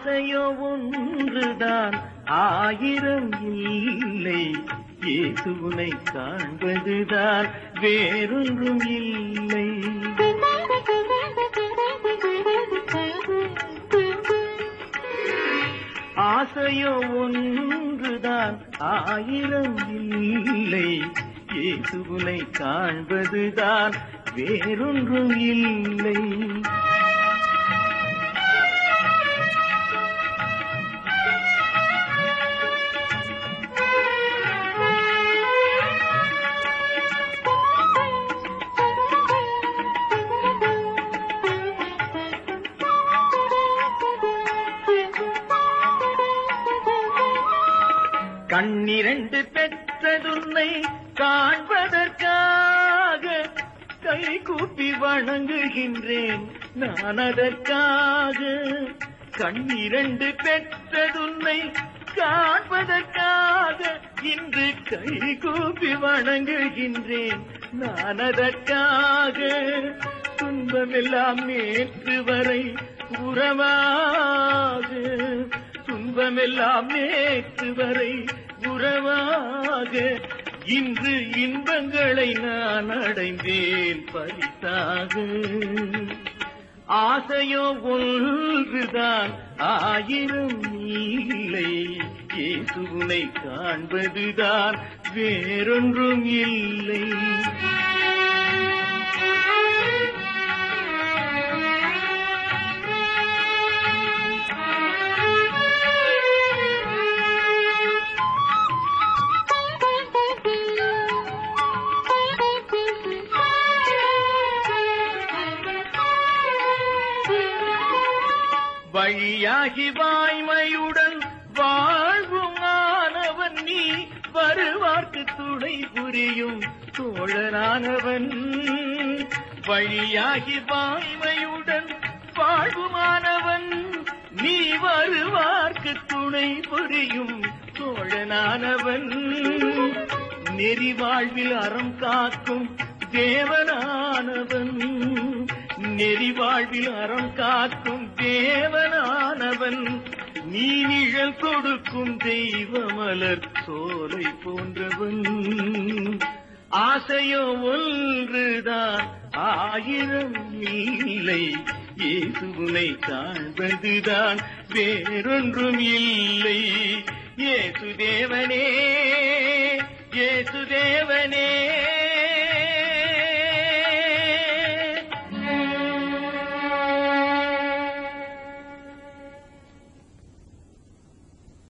ஆசையோ ஒன்றுதான் ஆயிரம் இல்லை இயேசுனை காண்பதுதான் வேறொன்றும் இல்லை ஆசையோ ஒன்றுதான் ஆயிரம் இல்லை இயேசுனை காண்பதுதான் வேறொன்றும் இல்லை கண்ணிரண்டு பெற்றதுன்னை காண்பதற்காக கை கூப்பி வணங்குகின்றேன் நான் அதற்காக கண்ணிரண்டு பெற்றதுன்னை காண்பதற்காக இன்று கை கூப்பி வணங்குகின்றேன் நான் அதற்காக துன்பமெல்லாம் நேற்று வரை உறவாக துன்பமெல்லாம் நேற்று வரை உறவாக இன்று இன்பங்களை நான் அடைந்தேன் பரிசாக ஆசையோ ஒன்றுதான் ஆயிரம் இல்லை இயேசுனை காண்பதுதான் வேறொன்றும் இல்லை வழியாகி வாய்மையுடன் வாழ்வுமானவன் நீ வருவார்க்கு துணை புரியும் தோழனானவன் வழியாகி வாய்மையுடன் வாழ்வுமானவன் நீ வருவார்க்கு துணை புரியும் தோழனானவன் நெறி வாழ்வில் அறம் காக்கும் தேவனானவன் நெறி வாழ்வில் அறம் காக்கும் தேவனானவன் நீ நிழல் கொடுக்கும் தெய்வமலர் சோலை போன்றவன் ஆசையோ ஒன்றுதான் ஆயிரம் இல்லை இயேசுனை காண்பதுதான் வேறொன்றும் இல்லை இயேசு தேவனே இயேசு தேவனே